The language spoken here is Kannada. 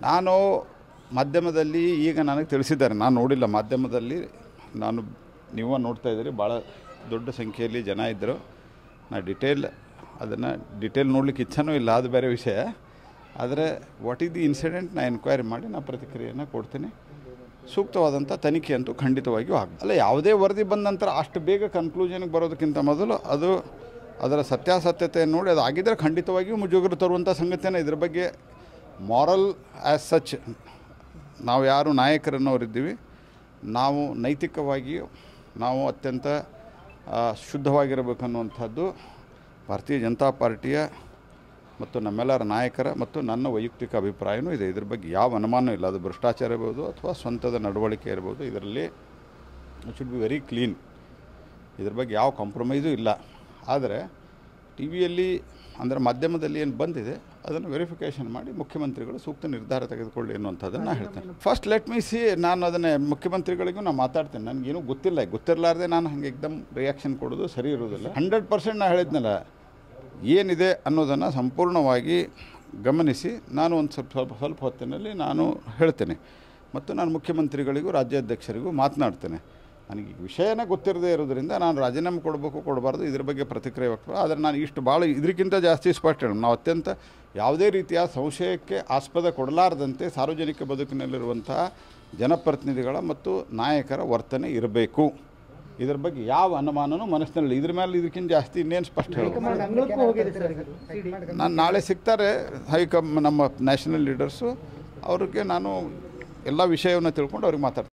ನಾನು ಮಾಧ್ಯಮದಲ್ಲಿ ಈಗ ನನಗೆ ತಿಳಿಸಿದ್ದಾರೆ ನಾನು ನೋಡಿಲ್ಲ ಮಾಧ್ಯಮದಲ್ಲಿ ನಾನು ನೀವು ನೋಡ್ತಾ ಇದ್ದೀರಿ ಭಾಳ ದೊಡ್ಡ ಸಂಖ್ಯೆಯಲ್ಲಿ ಜನ ಇದ್ದರು ನಾ ಡಿಟೇಲ್ ಅದನ್ನು ಡಿಟೇಲ್ ನೋಡ್ಲಿಕ್ಕೆ ಇಚ್ಛನೂ ಇಲ್ಲ ಅದು ಬೇರೆ ವಿಷಯ ಆದರೆ ವಾಟ್ ಈಸ್ ದಿ ಇನ್ಸಿಡೆಂಟ್ ನಾನು ಎನ್ಕ್ವೈರಿ ಮಾಡಿ ನಾನು ಪ್ರತಿಕ್ರಿಯೆಯನ್ನು ಕೊಡ್ತೀನಿ ಸೂಕ್ತವಾದಂಥ ತನಿಖೆ ಅಂತೂ ಖಂಡಿತವಾಗಿಯೂ ಆಗ ಅಲ್ಲ ಯಾವುದೇ ವರದಿ ಬಂದ ನಂತರ ಅಷ್ಟು ಬೇಗ ಕನ್ಕ್ಲೂಷನ್ಗೆ ಬರೋದಕ್ಕಿಂತ ಮೊದಲು ಅದು ಅದರ ಸತ್ಯಾಸತ್ಯತೆ ನೋಡಿ ಅದು ಆಗಿದ್ದರೆ ಖಂಡಿತವಾಗಿಯೂ ಮುಜುಗರ ತರುವಂಥ ಸಂಗತಿಯನ್ನು ಇದ್ರ ಬಗ್ಗೆ ಮಾರಲ್ ಆ್ಯಸ್ ಸಚ್ ನಾವು ಯಾರು ನಾಯಕರನ್ನವರಿದ್ದೀವಿ ನಾವು ನೈತಿಕವಾಗಿಯೂ ನಾವು ಅತ್ಯಂತ ಆ, ಶುದ್ಧವಾಗಿರಬೇಕನ್ನುವಂಥದ್ದು ಭಾರತೀಯ ಜನತಾ ಪಾರ್ಟಿಯ ಮತ್ತು ನಮ್ಮೆಲ್ಲರ ನಾಯಕರ ಮತ್ತು ನನ್ನ ವೈಯಕ್ತಿಕ ಅಭಿಪ್ರಾಯವೂ ಇದೆ ಇದ್ರ ಬಗ್ಗೆ ಯಾವ ಅನುಮಾನ ಇಲ್ಲ ಅದು ಭ್ರಷ್ಟಾಚಾರ ಇರ್ಬೋದು ಅಥವಾ ಸ್ವಂತದ ನಡವಳಿಕೆ ಇರ್ಬೋದು ಇದರಲ್ಲಿ ಶುಡ್ ಬಿ ವೆರಿ ಕ್ಲೀನ್ ಇದ್ರ ಬಗ್ಗೆ ಯಾವ ಕಾಂಪ್ರಮೈಸೂ ಇಲ್ಲ ಆದರೆ ಟಿ ವಿಯಲ್ಲಿ ಅಂದರೆ ಮಾಧ್ಯಮದಲ್ಲಿ ಏನು ಬಂದಿದೆ ಅದನ್ನು ವೆರಿಫಿಕೇಷನ್ ಮಾಡಿ ಮುಖ್ಯಮಂತ್ರಿಗಳು ಸೂಕ್ತ ನಿರ್ಧಾರ ತೆಗೆದುಕೊಳ್ಳಿ ಅನ್ನುವಂಥದ್ದನ್ನು ನಾನು ಹೇಳ್ತೇನೆ ಫಸ್ಟ್ ಲೆಟ್ ಮೀ ಸಿ ನಾನು ಅದನ್ನೇ ಮುಖ್ಯಮಂತ್ರಿಗಳಿಗೂ ನಾನು ಮಾತಾಡ್ತೇನೆ ನನಗೇನು ಗೊತ್ತಿಲ್ಲ ಗೊತ್ತಿರಲಾರ್ದೆ ನಾನು ಹಾಗೆ ಎಕ್ದಮ್ ರಿಯಾಕ್ಷನ್ ಕೊಡೋದು ಸರಿ ಇರೋದಿಲ್ಲ ಹಂಡ್ರೆಡ್ ಪರ್ಸೆಂಟ್ ನಾನು ಹೇಳಿದ್ನಲ್ಲ ಏನಿದೆ ಅನ್ನೋದನ್ನು ಸಂಪೂರ್ಣವಾಗಿ ಗಮನಿಸಿ ನಾನು ಒಂದು ಸ್ವಲ್ಪ ಸ್ವಲ್ಪ ಸ್ವಲ್ಪ ಹೊತ್ತಿನಲ್ಲಿ ನಾನು ಹೇಳ್ತೇನೆ ಮತ್ತು ನಾನು ಮುಖ್ಯಮಂತ್ರಿಗಳಿಗೂ ರಾಜ್ಯಾಧ್ಯಕ್ಷರಿಗೂ ಮಾತನಾಡ್ತೇನೆ ನನಗೆ ಈ ವಿಷಯನೇ ಗೊತ್ತಿರದೇ ಇರೋದ್ರಿಂದ ನಾನು ರಾಜೀನಾಮೆ ಕೊಡಬೇಕು ಕೊಡಬಾರ್ದು ಇದ್ರ ಬಗ್ಗೆ ಪ್ರತಿಕ್ರಿಯೆ ವ್ಯಕ್ತ ಆದರೆ ನಾನು ಇಷ್ಟು ಭಾಳ ಇದಕ್ಕಿಂತ ಜಾಸ್ತಿ ಸ್ಪಷ್ಟ ಹೇಳಿ ನಾವು ಅತ್ಯಂತ ಯಾವುದೇ ರೀತಿಯ ಸಂಶಯಕ್ಕೆ ಆಸ್ಪದ ಕೊಡಲಾರದಂತೆ ಸಾರ್ವಜನಿಕ ಬದುಕಿನಲ್ಲಿರುವಂತಹ ಜನಪ್ರತಿನಿಧಿಗಳ ಮತ್ತು ನಾಯಕರ ವರ್ತನೆ ಇರಬೇಕು ಇದ್ರ ಬಗ್ಗೆ ಯಾವ ಅನುಮಾನನೂ ಮನಸ್ಸಿನಲ್ಲಿ ಇದ್ರ ಮೇಲೆ ಇದಕ್ಕಿಂತ ಜಾಸ್ತಿ ಇನ್ನೇನು ಸ್ಪಷ್ಟ ಹೇಳೋದು ಅಂಗಳಕ್ಕೂ ಹೋಗಿದೆ ಸರ್ ಸಿಡಿ ನಾನು ನಾಳೆ ಸಿಗ್ತಾರೆ ಹೈಕಮ್ ನಮ್ಮ ನ್ಯಾಷನಲ್ ಲೀಡರ್ಸು ಅವ್ರಿಗೆ ನಾನು ಎಲ್ಲ ವಿಷಯವನ್ನು ತಿಳ್ಕೊಂಡು ಅವ್ರಿಗೆ ಮಾತಾಡ್ತೀನಿ